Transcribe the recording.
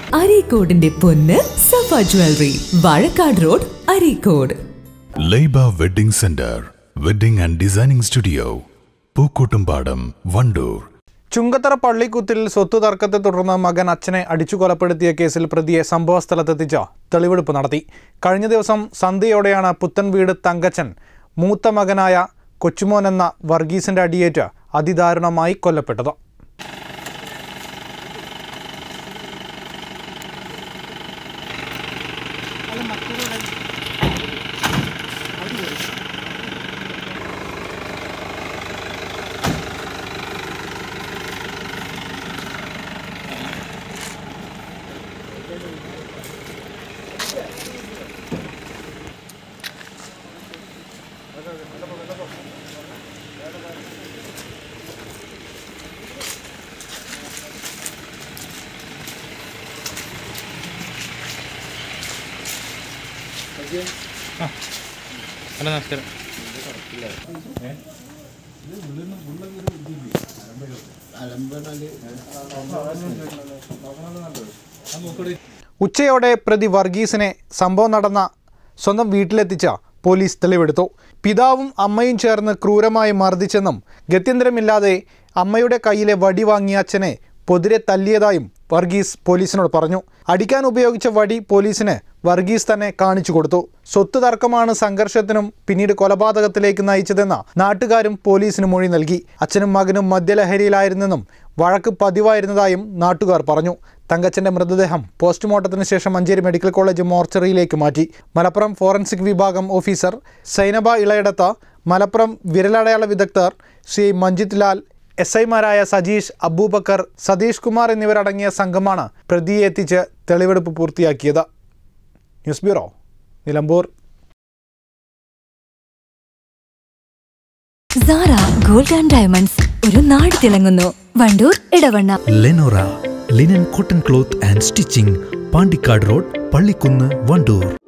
അരീക്കോടിന്റെ പൊന്ന് Safa jewellery Vazhakkad road Areekode Laiba wedding centre wedding and designing studio Pookkottumpadam Wandoor Chungathara പള്ളിക്കുത്തിൽ സ്വത്ത് തർക്കത്തെ തുടർന്ന് മകൻ അച്ഛനെ അടിച്ചു കൊലപ്പെടുത്തിയ കേസിൽ പ്രതിയെ സംഭവസ്ഥലത്തെത്തിച്ച് തെളിവെടുപ്പ് നടത്തി കഴിഞ്ഞ ദിവസം സന്ധ്യയോടെയാണ് പുത്തൻ വീട് തങ്കച്ചൻ മൂത്ത മകനായ കൊച്ചുമോൻ എന്ന വർഗീസിന്റെ അടിയേറ്റ് അതിദാരുണമായി കൊല്ലപ്പെട്ടത് ഹലോ നമസ്കാരം ഉച്ചയോടെ പ്രതി വർഗീസിനെ സംഭവം നടന്ന സ്വന്തം വീട്ടിലെത്തിച്ച പോലീസ് തെളിവെടുത്തു പിതാവും അമ്മയും ചേർന്ന് ക്രൂരമായി മർദ്ദിച്ചെന്നും ഗത്യന്തരമില്ലാതെ അമ്മയുടെ കയ്യിലെ വടി വാങ്ങിയ അച്ഛനെ പൊതിരെ തല്ലിയതായും വർഗീസ് പോലീസിനോട് പറഞ്ഞു അടിക്കാൻ ഉപയോഗിച്ച വടി പോലീസിന് വർഗീസ് തന്നെ കാണിച്ചു കൊടുത്തു സ്വത്ത് തർക്കമാണ് സംഘർഷത്തിനും പിന്നീട് കൊലപാതകത്തിലേക്ക് നയിച്ചതെന്ന നാട്ടുകാരും പോലീസിന് മൊഴി നൽകി അച്ഛനും മകനും മദ്യലഹരിയിലായിരുന്നെന്നും വഴക്ക് പതിവായിരുന്നതായും നാട്ടുകാർ പറഞ്ഞു തങ്കച്ചന്റെ മൃതദേഹം പോസ്റ്റ്മോർട്ടത്തിന് ശേഷം മഞ്ചേരി മെഡിക്കൽ കോളേജ് മോർച്ചറിയിലേക്ക് മാറ്റി മലപ്പുറം ഫോറൻസിക് വിഭാഗം ഓഫീസർ സൈനബ ഇളയടത്ത മലപ്പുറം വിരലടയാള വിദഗ്ധർ ശ്രീ മഞ്ജിത് ലാൽ എസ് ഐമാരായ സജീഷ് അബൂബക്കർ സതീഷ് കുമാർ എന്നിവരടങ്ങിയ സംഘമാണ് പ്രതിയെ എത്തിച്ച് തെളിവെടുപ്പ് പൂർത്തിയാക്കിയത് news bureau Nilambur Sara gold and diamonds ഒരു നാട് തിളങ്ങുന്നു Wandoor Edavanna Lenora linen cotton cloth and stitching Pandikkad road Pallikkunnu Wandoor